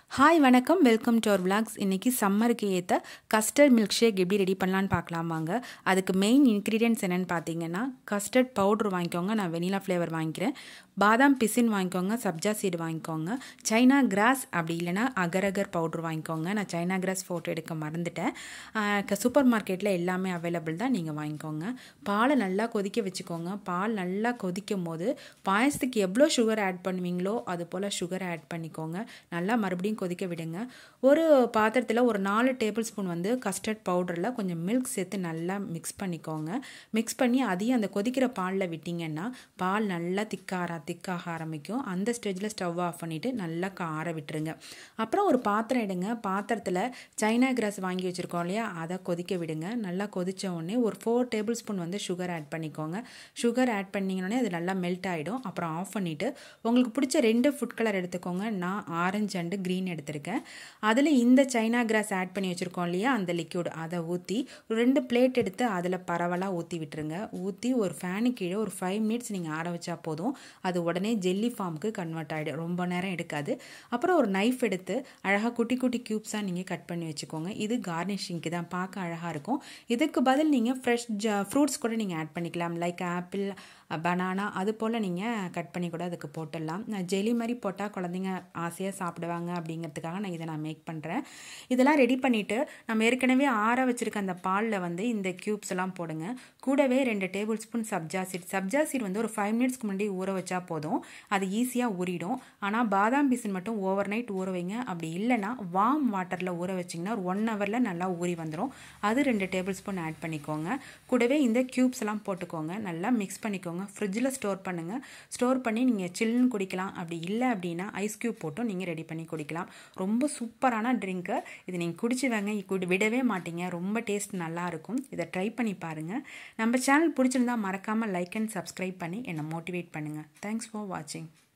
hi வணக்கம் welcome to our vlogs இன்றைக்கி சம்மருக்கு ஏற்ற கஸ்டர்ட் மில்க் ஷேக் எப்படி ரெடி பண்ணலான்னு பார்க்கலாமாங்க அதுக்கு மெயின் இன்க்ரீடியன்ட்ஸ் என்னென்னு பார்த்தீங்கன்னா கஸ்டர்ட் பவுட்ரு வாங்கிக்கோங்க நான் வெனிலா ஃப்ளேவர் வாங்கிக்கிறேன் பாதாம் பிசின் வாங்கிக்கோங்க சப்ஜா சீடு வாங்கிக்கோங்க சைனா கிராஸ் அப்படி இல்லைனா அகரகர் பவுட்ரு வாங்கிக்கோங்க நான் சைனா கிராஸ் ஃபோட்டோ எடுக்க மறந்துட்டேன் சூப்பர் மார்க்கெட்டில் எல்லாமே அவைலபிள் தான் நீங்கள் வாங்கிக்கோங்க பாலை நல்லா கொதிக்க வச்சுக்கோங்க பால் நல்லா கொதிக்கும் போது பாயசத்துக்கு எவ்வளோ சுகர் ஆட் பண்ணுவீங்களோ அது போல் சுகர் ஆட் பண்ணிக்கோங்க நல்லா மறுபடியும் கொதிக்க விடுங்க ஒரு பாத்திரத்தில் ஒரு நாலு டேபிள் ஸ்பூன் வந்து கஸ்டர்ட் பவுடரில் கொஞ்சம் மில்க் சேர்த்து நல்லா மிக்ஸ் பண்ணிக்கோங்க மிக்ஸ் பண்ணி அதையும் அந்த கொதிக்கிற பாலில் விட்டிங்கன்னா பால் நல்லா திக்கார திக்காக ஆரம்பிக்கும் அந்த ஸ்டேஜில் ஸ்டவ் ஆஃப் பண்ணிவிட்டு நல்லா ஆற விட்டுருங்க அப்புறம் ஒரு பாத்திரம் எடுங்க பாத்திரத்தில் சைனா கிராஸ் வாங்கி வச்சுருக்கோம் இல்லையா அதை கொதிக்க விடுங்க நல்லா கொதித்த உடனே ஒரு ஃபோர் டேபிள் ஸ்பூன் வந்து சுகர் ஆட் பண்ணிக்கோங்க சுகர் ஆட் பண்ணிங்கன்னே அது நல்லா மெல்ட் ஆகிடும் அப்புறம் ஆஃப் பண்ணிவிட்டு உங்களுக்கு பிடிச்ச ரெண்டு ஃபுட் கலர் எடுத்துக்கோங்க நான் ஆரஞ்சு அண்டு க்ரீன் எடுத்திருக்கேன் அதில் இந்த சைனா கிராஸ் ஆட் பண்ணி வச்சுருக்கோம் இல்லையா அந்த லிக்யூட் அதை ஊற்றி ரெண்டு பிளேட் எடுத்து அதில் பரவலாக ஊற்றி விட்டுருங்க ஊற்றி ஒரு ஃபேனு கீழே ஒரு ஃபைவ் மினிட்ஸ் நீங்கள் ஆற வச்சா போதும் அது உடனே ஜெல்லி ஃபார்முக்கு கன்வெர்ட் ஆகிடும் ரொம்ப நேரம் எடுக்காது அப்புறம் ஒரு நைஃப் எடுத்து அழகாக குட்டி குட்டி க்யூப்ஸாக நீங்கள் கட் பண்ணி வச்சுக்கோங்க இது கார்னிஷிங்க்கு தான் பார்க்க அழகாக இருக்கும் இதுக்கு பதில் நீங்கள் ஃப்ரெஷ் ஜ ஃப்ரூட்ஸ் கூட நீங்கள் ஆட் பண்ணிக்கலாம் லைக் ஆப்பிள் பனானா அது போல் நீங்கள் கட் பண்ணி கூட அதுக்கு போட்டுடலாம் நான் ஜெலி மாதிரி போட்டால் குழந்தைங்க ஆசையாக சாப்பிடுவாங்க அப்படிங்கிறதுக்காக நான் இதை நான் மேக் பண்ணுறேன் இதெல்லாம் ரெடி பண்ணிவிட்டு நம்ம ஏற்கனவே ஆற வச்சுருக்க அந்த பாலில் வந்து இந்த க்யூப்ஸ் எல்லாம் போடுங்க கூடவே ரெண்டு டேபிள் ஸ்பூன் சப்ஜா சீட் சப்ஜா சீட் வந்து ஒரு ஃபைவ் மினிட்ஸ்க்கு முன்னாடி ஊற வச்சா போதும் அது ஈஸியாக ஊறிடும் ஆனால் பாதாம் பீசன் மட்டும் ஓவர் நைட் ஊற வைங்க அப்படி இல்லைனா வார்ம் வாட்டரில் ஊற வச்சிங்கன்னா ஒரு ஒன் ஹவரில் நல்லா ஊறி வந்துடும் அது ரெண்டு டேபிள் ஸ்பூன் ஆட் பண்ணிக்கோங்க கூடவே இந்த க்யூப்ஸ் எல்லாம் போட்டுக்கோங்க நல்லா மிக்ஸ் பண்ணிக்கோங்க ஃப்ரிட்ஜில் ஸ்டோர் பண்ணுங்கள் ஸ்டோர் பண்ணி நீங்கள் சில்லுன்னு குடிக்கலாம் அப்படி இல்லை அப்படின்னா ஐஸ் க்யூப் போட்டும் நீங்கள் ரெடி பண்ணி குடிக்கலாம் ரொம்ப சூப்பரான ட்ரிங்க்கு இது நீங்கள் குடிச்சு வாங்க குடி விடவே மாட்டீங்க ரொம்ப டேஸ்ட் நல்லாயிருக்கும் இதை ட்ரை பண்ணி பாருங்கள் நம்ம சேனல் பிடிச்சிருந்தா மறக்காமல் லைக் அண்ட் சப்ஸ்கிரைப் பண்ணி என்னை மோட்டிவேட் பண்ணுங்கள் தேங்க்ஸ் ஃபார் வாட்சிங்